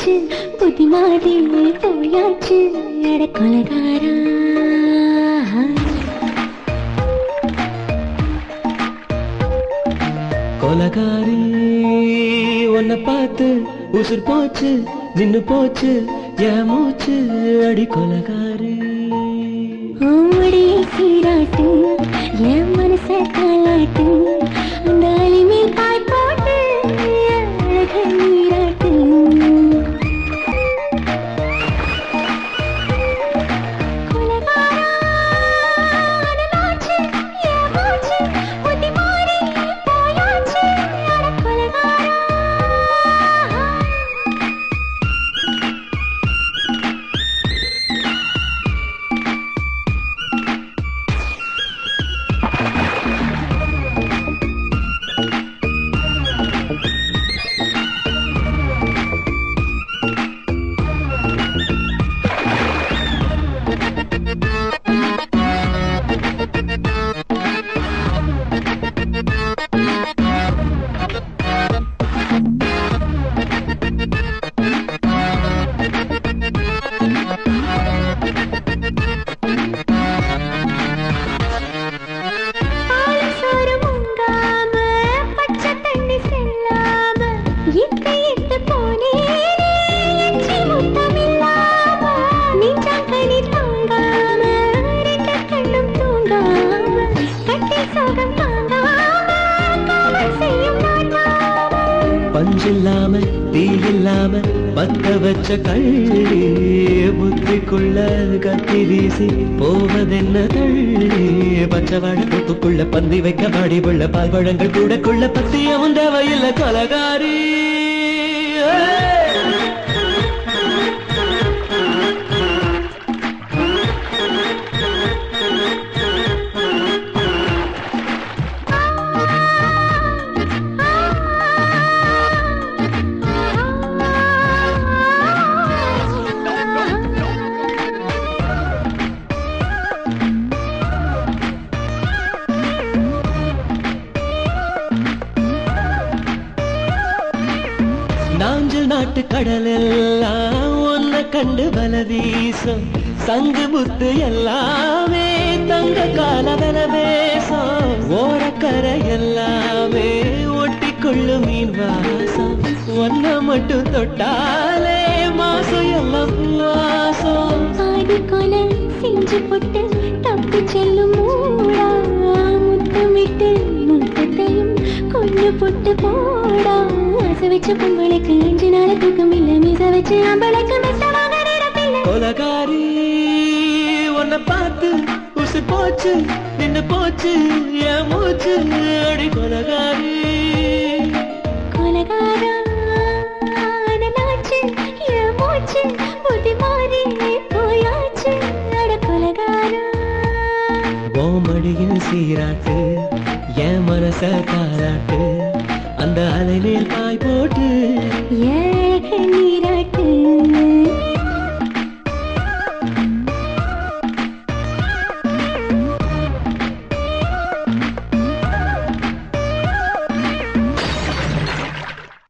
போச்சு புத்தி மாறி போயாச்சு அட கொலகாரா கொலகாரி உன்னை பார்த்து உசுர் போச்சு நின்னு போச்சு என் மூச்சு அடி கொலகாரி ஓடி சீராட்டு என் மனச தாளாட்டு அந்த அலிமே பாய் போட்டு அழக நீராட்டு கொலகாரா, அனலாச்சு, என் மூச்சு, புத்தி மாறி போயாச்சு, அட கொலகாரா. பால் சோறு முங்காம, பச்சை தண்ணி செல்லாம, இட்டு இட்டு போனேனே, எச்சி முத்தமில்லாம. நெஞ்சாங்கனி தாங்காம, ரெண்டு கண்ணும் தூங்காம, கட்டி சோகம் தாங்காம, காவல் செய்யும் நாட்டாம. பஞ்சில்லாம தீ இல்லாம பத்த வச்ச கள்ளி புத்திக்குள்ள கத்தி வீசி போவதென்ன தள்ளி பச்சை வழக்குள்ள பந்தி வைக்க பாடி உள்ள பால் பழங்கள் கூட குள்ள பத்தியமும் தேவையில்லை கொலகாரி நாஞ்சில் நாட்டு கடலெல்லாம் ஒன்ன கண்டு வல வீசும் சங்கு முத்து எல்லாமே தங்க கால வல பேசும் ஓரக்கரை எல்லாமே ஒட்டி கொள்ளும் மீன் வாசம் ஒன்ன மட்டும் தொட்டாலே மாசம் எல்லாம் வாசம் ஆடி கொலை செஞ்சு போட்டு தப்பி செல்லும் மூடா முத்தமிட்டு முத்தத்தையும் கொண்டு போட்டு போடா ஆசை வச்ச பொங்கலுக்கு அஞ்சு நாள் தூக்கம் இல்ல மீச வச்சு அம்பளுக்கு மெத்தமாக நிரப்பில்லை கொலகாரி உன்னை பார்த்து உசு போச்சு நின்னு போச்சு என் மூச்சு அடி கொலகாரி கொலகாரா அனலாச்சு என் மூச்சு புத்தி மாறி போயாச்சு அட கொலகாரா ஓமடியில் சீராட்டு என் மனச தாளாட்டு அந்த அலை மேல் பாய் போட்டு ஏ